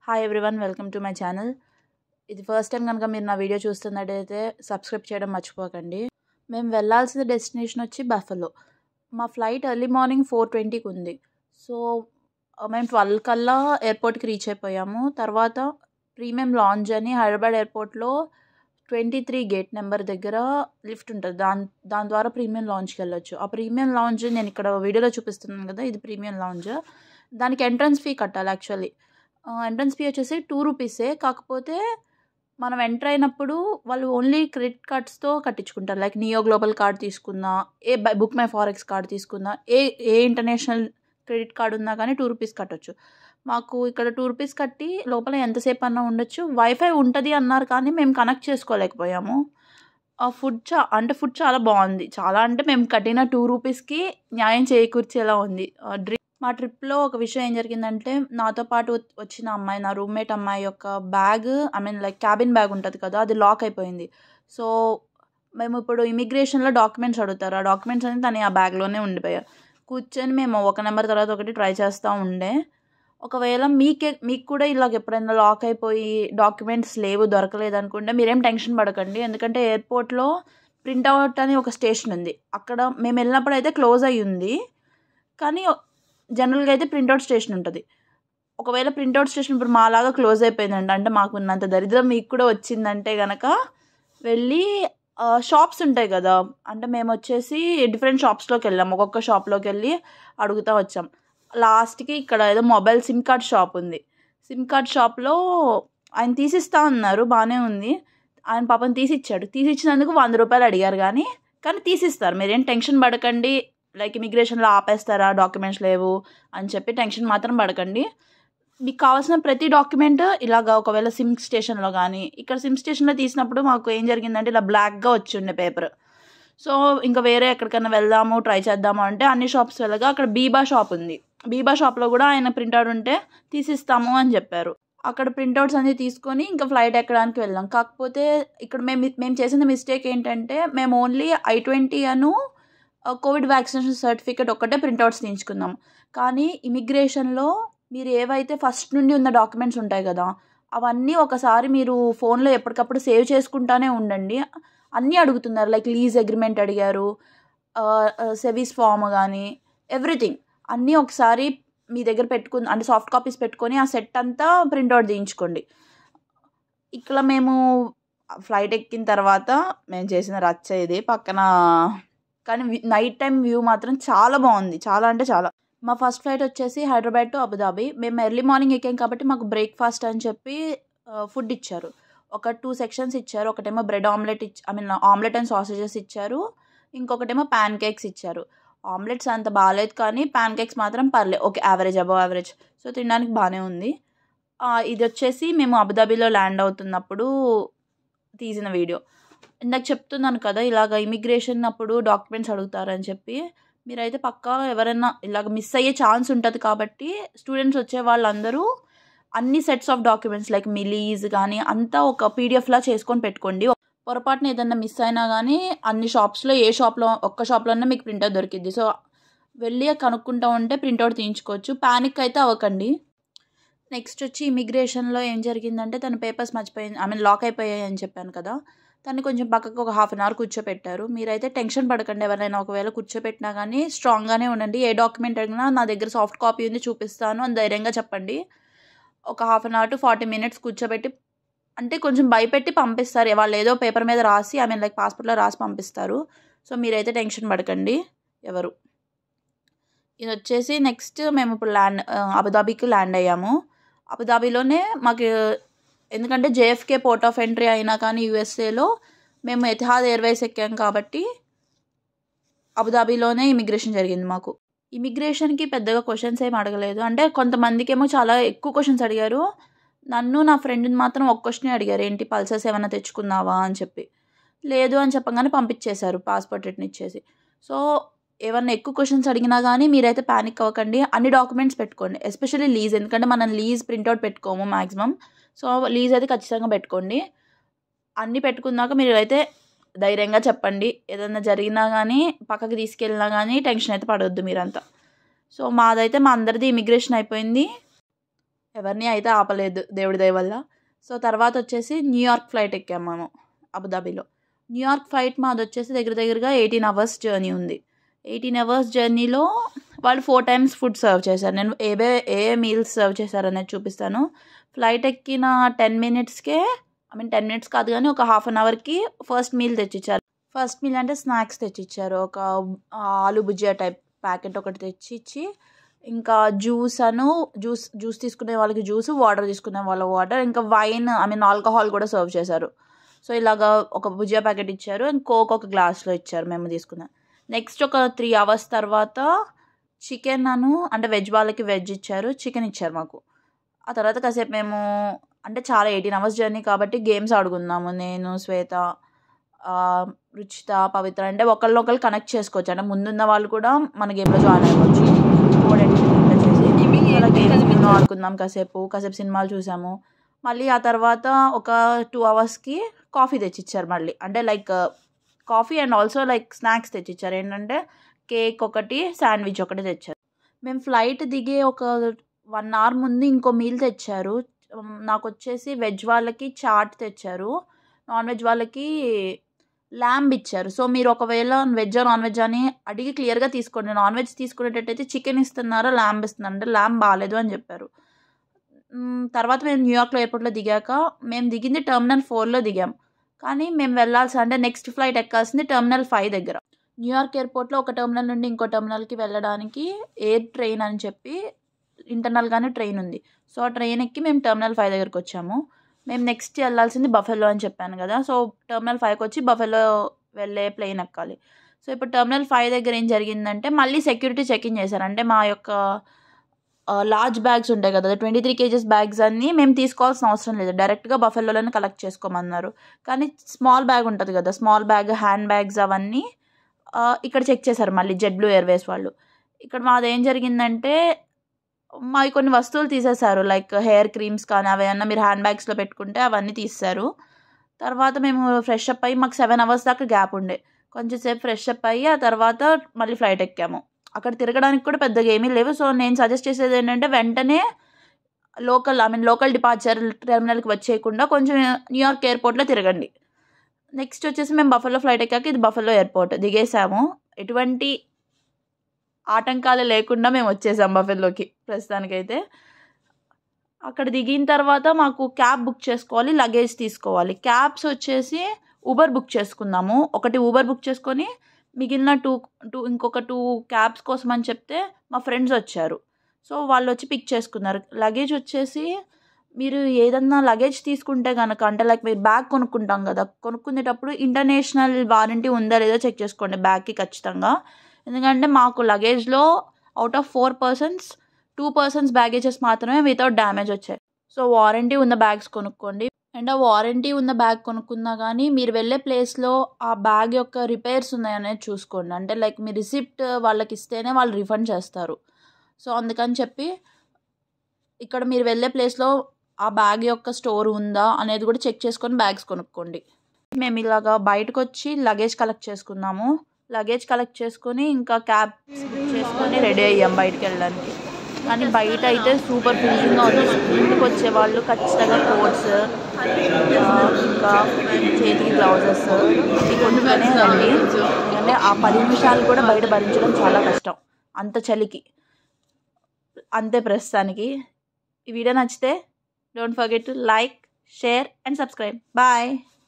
hi everyone welcome to my channel ఇది first time కనుక మీరు నా వీడియో చూస్తున్నట్టయితే సబ్స్క్రైబ్ చేయడం మర్చిపోకండి మేము వెళ్ళాల్సిన డెస్టినేషన్ వచ్చి బఫలో మా ఫ్లైట్ ఎర్లీ మార్నింగ్ ఫోర్ ట్వంటీకి ఉంది సో మేము ట్వెల్వ్ కల్లా ఎయిర్పోర్ట్కి రీచ్ అయిపోయాము తర్వాత ప్రీమియం లాంజ్ అని హైదరాబాద్ ఎయిర్పోర్ట్లో ట్వంటీ త్రీ గేట్ నెంబర్ దగ్గర లిఫ్ట్ ఉంటుంది దాని దాని ద్వారా ప్రీమియం లాంజ్కి వెళ్ళొచ్చు ఆ ప్రీమియం లాంజ్ నేను ఇక్కడ వీడియోలో చూపిస్తున్నాను కదా ఇది ప్రీమియం లాంజ్ దానికి ఎంట్రన్స్ ఫీ కట్టాలి యాక్చువల్లీ ఎంట్రన్స్ ఫీ వచ్చేసి టూ రూపీసే కాకపోతే మనం ఎంటర్ అయినప్పుడు వాళ్ళు ఓన్లీ క్రెడిట్ కార్డ్స్తో కట్టించుకుంటారు లైక్ నియో గ్లోబల్ కార్డ్ తీసుకున్నా ఏ బుక్ మై ఫారెక్స్ కార్డ్ తీసుకున్నా ఏ ఏ ఇంటర్నేషనల్ క్రెడిట్ కార్డ్ ఉన్నా కానీ టూ రూపీస్ కట్టొచ్చు మాకు ఇక్కడ టూ రూపీస్ కట్టి లోపల ఎంతసేపు అన్నా ఉండొచ్చు వైఫై ఉంటుంది అన్నారు కానీ మేము కనెక్ట్ చేసుకోలేకపోయాము ఆ ఫుడ్ చా అంటే ఫుడ్ చాలా బాగుంది చాలా అంటే మేము కట్టిన టూ రూపీస్కి న్యాయం చేకూర్చేలా ఉంది డ్రి మా ట్రిప్లో ఒక విషయం ఏం జరిగిందంటే నాతో పాటు వచ్చిన అమ్మాయి నా రూమ్మేట్ అమ్మాయి యొక్క bag I mean like cabin bag ఉంటుంది కదా అది లాక్ అయిపోయింది సో మేము ఇప్పుడు ఇమిగ్రేషన్లో డాక్యుమెంట్స్ అడుగుతారు ఆ డాక్యుమెంట్స్ అనేది తను ఆ బ్యాగ్లోనే ఉండిపోయాయి కూర్చొని మేము ఒక నెంబర్ తర్వాత ఒకటి ట్రై చేస్తూ ఉండే ఒకవేళ మీకే మీకు కూడా ఇలాగ ఎప్పుడైనా లాక్ అయిపోయి డాక్యుమెంట్స్ లేవు దొరకలేదు అనుకుంటే మీరేం టెన్షన్ పడకండి ఎందుకంటే ఎయిర్పోర్ట్లో ప్రింట్అవుట్ అని ఒక స్టేషన్ ఉంది అక్కడ మేము వెళ్ళినప్పుడు అయితే క్లోజ్ అయ్యి ఉంది కానీ జనరల్గా అయితే ప్రింట్అవుట్ స్టేషన్ ఉంటుంది ఒకవేళ ప్రింట్అవుట్ స్టేషన్ ఇప్పుడు మాలాగా క్లోజ్ అయిపోయిందండి అంటే మాకు ఉన్నంత దరిద్రం మీకు కూడా వచ్చిందంటే కనుక వెళ్ళి షాప్స్ ఉంటాయి కదా అంటే మేము వచ్చేసి డిఫరెంట్ షాప్స్లోకి వెళ్ళాం ఒక్కొక్క షాప్లోకి వెళ్ళి అడుగుతూ వచ్చాం లాస్ట్కి ఇక్కడ ఏదో మొబైల్ సిమ్ కార్డ్ షాప్ ఉంది సిమ్ కార్డ్ షాప్లో ఆయన తీసిస్తా అన్నారు బాగానే ఉంది ఆయన పాపం తీసిచ్చాడు తీసిచ్చినందుకు వంద రూపాయలు అడిగారు కానీ కానీ తీసిస్తారు మీరేం టెన్షన్ పడకండి లైక్ ఇమిగ్రేషన్లో ఆపేస్తారా డాక్యుమెంట్స్ లేవు అని చెప్పి టెన్షన్ మాత్రం పడకండి మీకు కావాల్సిన ప్రతి డాక్యుమెంట్ ఇలాగ ఒకవేళ సిమ్ స్టేషన్లో కానీ ఇక్కడ సిమ్ స్టేషన్లో తీసినప్పుడు మాకు ఏం జరిగిందంటే ఇలా బ్లాక్గా వచ్చి ఉండే పేపర్ సో ఇంకా వేరే ఎక్కడికైనా వెళ్దాము ట్రై చేద్దాము అంటే అన్ని షాప్స్ వెళ్ళగా అక్కడ బీబా షాప్ ఉంది బీబా షాప్లో కూడా ఆయన ప్రింట్అవుట్ ఉంటే తీసిస్తాము అని చెప్పారు అక్కడ ప్రింట్అవుట్స్ అన్ని తీసుకొని ఇంకా ఫ్లైట్ ఎక్కడానికి వెళ్ళాం కాకపోతే ఇక్కడ మేము మేము చేసిన మిస్టేక్ ఏంటంటే మేము ఓన్లీ ఐ ట్వంటీ అను కోవిడ్ వ్యాక్సినేషన్ సర్టిఫికేట్ ఒక్కటే ప్రింట్అవుట్స్ తీయించుకున్నాం కానీ ఇమిగ్రేషన్లో మీరు ఏవైతే ఫస్ట్ నుండి ఉన్న డాక్యుమెంట్స్ ఉంటాయి కదా అవన్నీ ఒకసారి మీరు ఫోన్లో ఎప్పటికప్పుడు సేవ్ చేసుకుంటానే ఉండండి అన్నీ అడుగుతున్నారు లైక్ లీజ్ అగ్రిమెంట్ అడిగారు సెవీస్ ఫామ్ కానీ ఎవ్రీథింగ్ అన్నీ ఒకసారి మీ దగ్గర పెట్టుకుని అంటే సాఫ్ట్ కాపీస్ పెట్టుకొని ఆ సెట్ అంతా ప్రింట్అవుట్ తీయించుకోండి ఇక్కడ మేము ఫ్లైట్ ఎక్కిన తర్వాత మేము చేసిన రచ్చ ఇది పక్కన కానీ నైట్ టైం వ్యూ మాత్రం చాలా బాగుంది చాలా అంటే చాలా మా ఫస్ట్ ఫ్లైట్ వచ్చేసి హైదరాబాద్ టు అబుదాబి మేము ఎర్లీ మార్నింగ్ ఎక్కాం కాబట్టి మాకు బ్రేక్ఫాస్ట్ అని చెప్పి ఫుడ్ ఇచ్చారు ఒక టూ సెక్షన్స్ ఇచ్చారు ఒకటేమో బ్రెడ్ ఆమ్లెట్ ఇచ్చి I mean omelette and sausages ఇచ్చారు ఇంకొకటేమో ప్యాన్ కేక్స్ ఇచ్చారు ఆమ్లెట్స్ అంత బాగాలేదు కానీ ప్యాన్ కేక్స్ మాత్రం పర్లేదు okay average above average so తినడానికి బాగానే ఉంది ఇది వచ్చేసి మేము అబుదాబిలో ల్యాండ్ అవుతున్నప్పుడు తీసిన వీడియో ఇందాక చెప్తున్నాను కదా ఇలాగ ఇమిగ్రేషన్ అప్పుడు డాక్యుమెంట్స్ అడుగుతారని చెప్పి మీరైతే పక్కా ఎవరైనా ఇలాగ మిస్ అయ్యే ఛాన్స్ ఉంటుంది కాబట్టి స్టూడెంట్స్ వచ్చే వాళ్ళందరూ అన్ని సెట్స్ ఆఫ్ డాక్యుమెంట్స్ లైక్ మిలీజ్ కానీ అంతా ఒక పీడిఎఫ్లా చేసుకొని పెట్టుకోండి పొరపాటున ఏదన్నా మిస్ అయినా కానీ అన్ని షాప్స్లో ఏ షాప్లో ఒక్క షాప్లోనే మీకు ప్రింటర్ దొరికిద్ది సో వెళ్ళి కనుక్కుంటా ఉంటే ప్రింట్అవుట్ తీయించుకోవచ్చు ప్యానిక్ అయితే అవ్వకండి నెక్స్ట్ వచ్చి ఇమిగ్రేషన్లో ఏం జరిగిందంటే తన పేపర్స్ మర్చిపోయింది ఐ మీన్ లాక్ అయిపోయాయి అని చెప్పాను కదా తను కొంచెం పక్కకు ఒక హాఫ్ అన్ అవర్ కూర్చోపెట్టారు మీరైతే టెన్షన్ పడకండి ఎవరైనా ఒకవేళ కూర్చోపెట్టినా కానీ స్ట్రాంగ్గానే ఉండండి ఏ డాక్యుమెంట్ అడిగినా నా దగ్గర సాఫ్ట్ కాపీ ఉంది చూపిస్తాను అని ధైర్యంగా చెప్పండి ఒక half an hour to forty minutes కూర్చోబెట్టి అంటే కొంచెం భయపెట్టి పంపిస్తారు వాళ్ళు ఏదో పేపర్ మీద రాసి ఐ మీన్ లైక్ పాస్పోర్ట్లో రాసి పంపిస్తారు సో మీరైతే టెన్షన్ పడకండి ఎవరు ఇది వచ్చేసి నెక్స్ట్ మేము ఇప్పుడు ల్యాండ్ అబుదాబీకి ల్యాండ్ అయ్యాము అబుదాబీలోనే మాకు ఎందుకంటే జేఎఫ్కే పోర్ట్ ఆఫ్ ఎంట్రీ అయినా కానీ యూఎస్ఏలో మేము ఎతిహాద్ ఎయిర్వేస్ ఎక్కాం కాబట్టి అబుదాబీలోనే ఇమిగ్రేషన్ జరిగింది మాకు ఇమిగ్రేషన్కి పెద్దగా క్వశ్చన్స్ ఏం అడగలేదు అంటే కొంతమందికి ఏమో చాలా ఎక్కువ క్వశ్చన్స్ అడిగారు నన్ను నా ఫ్రెండ్ని మాత్రం ఒక క్వశ్చన్ అడిగారు ఏంటి పల్సర్స్ ఏమైనా తెచ్చుకున్నావా అని చెప్పి లేదు అని చెప్పగానే పంపించేశారు పాస్పోర్ట్ రిటర్న్ ఇచ్చేసి సో ఏమన్నా ఎక్కువ క్వశ్చన్స్ అడిగినా కానీ మీరైతే ప్యానిక్ అవ్వకండి అన్ని డాక్యుమెంట్స్ పెట్టుకోండి ఎస్పెషల్లీ లీజ్ ఎందుకంటే మనం లీజ్ ప్రింట్అవుట్ పెట్టుకోము మ్యాక్సిమం సో లీజ్ అయితే ఖచ్చితంగా పెట్టుకోండి అన్నీ పెట్టుకున్నాక మీరు అయితే ధైర్యంగా చెప్పండి ఏదైనా జరిగినా కానీ పక్కకి తీసుకెళ్ళినా కానీ టెన్షన్ అయితే పడవద్దు మీరంతా సో మాదైతే మా అందరిది ఇమిగ్రేషన్ అయిపోయింది ఎవరిని అయితే ఆపలేదు దేవుడి దయ వల్ల సో తర్వాత వచ్చేసి న్యూయార్క్ ఫ్లైట్ ఎక్కాము మేము అబుదాబిలో న్యూయార్క్ ఫ్లైట్ మాది వచ్చేసి దగ్గర దగ్గరగా ఎయిటీన్ అవర్స్ జర్నీ ఉంది ఎయిటీన్ అవర్స్ జర్నీలో వాళ్ళు ఫోర్ టైమ్స్ ఫుడ్ సర్వ్ చేశారు నేను ఏవే ఏ మీల్స్ సర్వ్ చేశారనేది చూపిస్తాను ఫ్లైట్ ఎక్కిన టెన్ మినిట్స్కే ఐ మీన్ టెన్ మినిట్స్ కాదు కానీ ఒక హాఫ్ అన్ అవర్కి ఫస్ట్ మీల్ తెచ్చిచ్చారు ఫస్ట్ మీల్ అంటే స్నాక్స్ తెచ్చిచ్చారు ఒక ఆలు భుజియా టైప్ ప్యాకెట్ ఒకటి తెచ్చి ఇచ్చి ఇంకా జ్యూస్ అను జ్యూస్ జ్యూస్ తీసుకునే వాళ్ళకి జ్యూస్ వాటర్ తీసుకునే వాళ్ళ వాటర్ ఇంకా వైన్ ఐ మీన్ ఆల్కహాల్ కూడా సర్వ్ చేశారు సో ఇలాగా ఒక భుజియా ప్యాకెట్ ఇచ్చారు అండ్ కోక్ ఒక గ్లాస్లో ఇచ్చారు మేము తీసుకున్నాం నెక్స్ట్ ఒక త్రీ అవర్స్ తర్వాత చికెన్ అను అంటే వెజ్ వాళ్ళకి వెజ్ ఇచ్చారు చికెన్ ఇచ్చారు మాకు ఆ తర్వాత కాసేపు మేము అంటే చాలా ఎయిటీన్ అవర్స్ జర్నీ కాబట్టి గేమ్స్ ఆడుకున్నాము నేను శ్వేత రుచిత పవిత్ర అంటే ఒకళ్ళొకళ్ళు కనెక్ట్ చేసుకోవచ్చు అంటే ముందున్న వాళ్ళు కూడా మన గేమ్లో జాయిన్ అవ్వచ్చు కోడ్ ఇట్లా చేసి అలా గేమ్స్ మేము ఆడుకుందాం కాసేపు కాసేపు సినిమాలు చూసాము మళ్ళీ ఆ తర్వాత ఒక టూ అవర్స్కి కాఫీ తెచ్చిచ్చారు మళ్ళీ అంటే like coffee and also like snacks తెచ్చిచ్చారు ఏంటంటే కేక్ ఒకటి శాండ్విచ్ ఒకటి తెచ్చారు మేము ఫ్లైట్ దిగే ఒక వన్ అవర్ ముందు ఇంకో మీల్ తెచ్చారు నాకు వచ్చేసి వెజ్ వాళ్ళకి చాట్ తెచ్చారు నాన్ వెజ్ వాళ్ళకి ల్యాంబ్ ఇచ్చారు సో మీరు ఒకవేళ వెజ్ నాన్ వెజ్ అని అడిగి క్లియర్గా తీసుకోండి నాన్ వెజ్ తీసుకునేటట్టయితే చికెన్ ఇస్తున్నారా ల్యాంబ్ ఇస్తున్నారు అంటే ల్యాంబ్ బాగాలేదు అని చెప్పారు తర్వాత మేము న్యూయార్క్లో ఎయిర్పోర్ట్లో దిగాక మేము దిగింది టర్మినల్ ఫోర్లో దిగాం కానీ మేము వెళ్ళాల్సి అంటే నెక్స్ట్ ఫ్లైట్ ఎక్కాల్సింది టర్మినల్ ఫైవ్ దగ్గర న్యూయార్క్ ఎయిర్పోర్ట్లో ఒక టర్మినల్ నుండి ఇంకో టర్మినల్కి వెళ్ళడానికి ఎయిర్ ట్రైన్ అని చెప్పి ఇంటర్నల్గానే ట్రైన్ ఉంది సో ఆ ట్రైన్ ఎక్కి మేము టర్మినల్ ఫైవ్ దగ్గరికి వచ్చాము మేము నెక్స్ట్ వెళ్ళాల్సింది బఫెలో అని చెప్పాను కదా సో టర్మినల్ ఫైవ్కి వచ్చి బఫెలో వెళ్ళే ప్లేన్ ఎక్కాలి సో ఇప్పుడు టర్మినల్ ఫైవ్ దగ్గర ఏం జరిగిందంటే మళ్ళీ సెక్యూరిటీ చెకింగ్ చేశారు అంటే మా యొక్క లార్జ్ బ్యాగ్స్ ఉంటాయి కదా ట్వంటీ త్రీ కేజెస్ బ్యాగ్స్ అన్నీ మేము తీసుకోవాల్సిన అవసరం లేదు డైరెక్ట్గా బఫెల్లోనే కలెక్ట్ చేసుకోమన్నారు కానీ స్మాల్ బ్యాగ్ ఉంటుంది కదా స్మాల్ బ్యాగ్ హ్యాండ్ బ్యాగ్స్ అవన్నీ ఇక్కడ చెక్ చేశారు మళ్ళీ జెడ్ బ్లూ ఎయిర్వేస్ వాళ్ళు ఇక్కడ మాది ఏం జరిగిందంటే మావి కొన్ని వస్తువులు తీసేశారు లైక్ హెయిర్ క్రీమ్స్ కానీ అవేమన్నా మీరు హ్యాండ్ బ్యాగ్స్లో పెట్టుకుంటే అవన్నీ తీసేశారు తర్వాత మేము ఫ్రెష్ అప్ అయ్యి మాకు సెవెన్ అవర్స్ దాకా గ్యాప్ ఉండే కొంచెం సేపు ఫ్రెష్ అప్ అయ్యి ఆ తర్వాత మళ్ళీ ఫ్లైట్ ఎక్కాము అక్కడ తిరగడానికి కూడా పెద్దగా ఏమీ లేవు సో నేను సజెస్ట్ చేసేది ఏంటంటే వెంటనే local I mean local departure టెర్మినల్కి వచ్చేయకుండా కొంచెం న్యూయార్క్ ఎయిర్పోర్ట్లో తిరగండి నెక్స్ట్ వచ్చేసి మేము బఫెలో ఫ్లైట్ ఎక్కాక ఇది బఫెలో ఎయిర్పోర్ట్ దిగేసాము ఎటువంటి ఆటంకాలు లేకుండా మేము వచ్చేసాం బఫెల్లోకి ప్రస్తుతానికైతే అక్కడ దిగిన తర్వాత మాకు క్యాబ్ బుక్ చేసుకోవాలి లగేజ్ తీసుకోవాలి క్యాబ్స్ వచ్చేసి ఊబర్ బుక్ చేసుకున్నాము ఒకటి ఊబర్ బుక్ చేసుకొని మిగిలిన టూ టూ ఇంకొక టూ క్యాబ్స్ కోసం అని చెప్తే మా ఫ్రెండ్స్ వచ్చారు సో వాళ్ళు వచ్చి పిక్ చేసుకున్నారు లగేజ్ వచ్చేసి మీరు ఏదన్నా లగేజ్ తీసుకుంటే కనుక అంటే లైక్ మీరు బ్యాగ్ కొనుక్కుంటాం కదా కొనుక్కునేటప్పుడు ఇంటర్నేషనల్ వారంటీ ఉందా లేదో చెక్ చేసుకోండి బ్యాగ్కి ఖచ్చితంగా ఎందుకంటే మాకు లగేజ్లో out of four persons two persons baggages మాత్రమే వితౌట్ డ్యామేజ్ వచ్చాయి సో వారంటీ ఉన్న బ్యాగ్స్ కొనుక్కోండి అండ్ ఆ వారంటీ ఉన్న బ్యాగ్ కొనుక్కున్నా కానీ మీరు వెళ్ళే ప్లేస్లో ఆ బ్యాగ్ యొక్క రిపేర్స్ ఉన్నాయనేది చూసుకోండి అంటే లైక్ మీ రిసిప్ట్ వాళ్ళకి ఇస్తేనే వాళ్ళు రిఫండ్ చేస్తారు సో అందుకని చెప్పి ఇక్కడ మీరు వెళ్ళే ప్లేస్లో ఆ బ్యాగ్ యొక్క స్టోర్ ఉందా అనేది కూడా చెక్ చేసుకొని బ్యాగ్స్ కొనుక్కోండి మేము ఇలాగా బయటకు వచ్చి లగేజ్ కలెక్ట్ చేసుకున్నాము లగేజ్ కలెక్ట్ చేసుకొని ఇంకా క్యాబ్ బుక్ చేసుకొని రెడీ అయ్యాం బయటకు వెళ్ళడానికి కానీ బయట అయితే సూపర్ ఫీలింగ్గా ఉంది ఇంటికి వచ్చే వాళ్ళు ఖచ్చితంగా కోట్స్ ఇంకా చేతికి గ్లౌజెస్ ఇది కొనుక్కొనే రండి ఎందుకంటే ఆ పది నిమిషాలు కూడా బయట భరించడం చాలా కష్టం అంత చలికి అంతే ప్రస్తుతానికి ఈ వీడియో నచ్చితే don't forget to like share and subscribe bye